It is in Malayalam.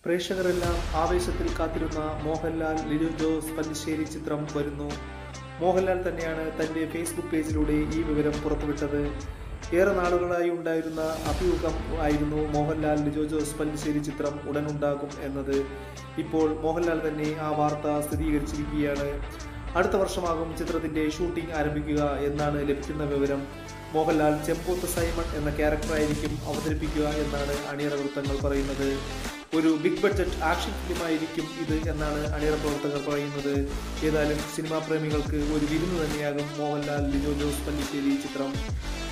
പ്രേക്ഷകരെല്ലാം ആവേശത്തിൽ കാത്തിരുന്ന മോഹൻലാൽ ലിജോ ജോസ് പല്ലിശ്ശേരി ചിത്രം വരുന്നു മോഹൻലാൽ തന്നെയാണ് തൻ്റെ ഫേസ്ബുക്ക് പേജിലൂടെ ഈ വിവരം പുറത്തുവിട്ടത് ഏറെ നാളുകളായി ഉണ്ടായിരുന്ന അഭിമുഖം ആയിരുന്നു മോഹൻലാൽ ലിജോ ജോസ് പല്ലിശ്ശേരി ചിത്രം ഉടനുണ്ടാകും എന്നത് ഇപ്പോൾ മോഹൻലാൽ തന്നെ ആ വാർത്ത സ്ഥിരീകരിച്ചിരിക്കുകയാണ് അടുത്ത വർഷമാകും ചിത്രത്തിന്റെ ഷൂട്ടിംഗ് ആരംഭിക്കുക എന്നാണ് ലഭിക്കുന്ന വിവരം മോഹൻലാൽ ചെമ്പോത്ത് സൈമൺ എന്ന ക്യാരക്ടറായിരിക്കും അവതരിപ്പിക്കുക എന്നാണ് അണിയറ വൃത്തങ്ങൾ പറയുന്നത് ഒരു ബിഗ് ബഡ്ജറ്റ് ആക്ഷൻ ഫിലിമായിരിക്കും ഇത് എന്നാണ് അണിയറ പ്രവർത്തകർ പറയുന്നത് ഏതായാലും സിനിമാ പ്രേമികൾക്ക് ഒരു വിരുന്ന് തന്നെയാകും മോഹൻലാൽ ലിജോ ജോസ് പല്ലിശ്ശേരി ചിത്രം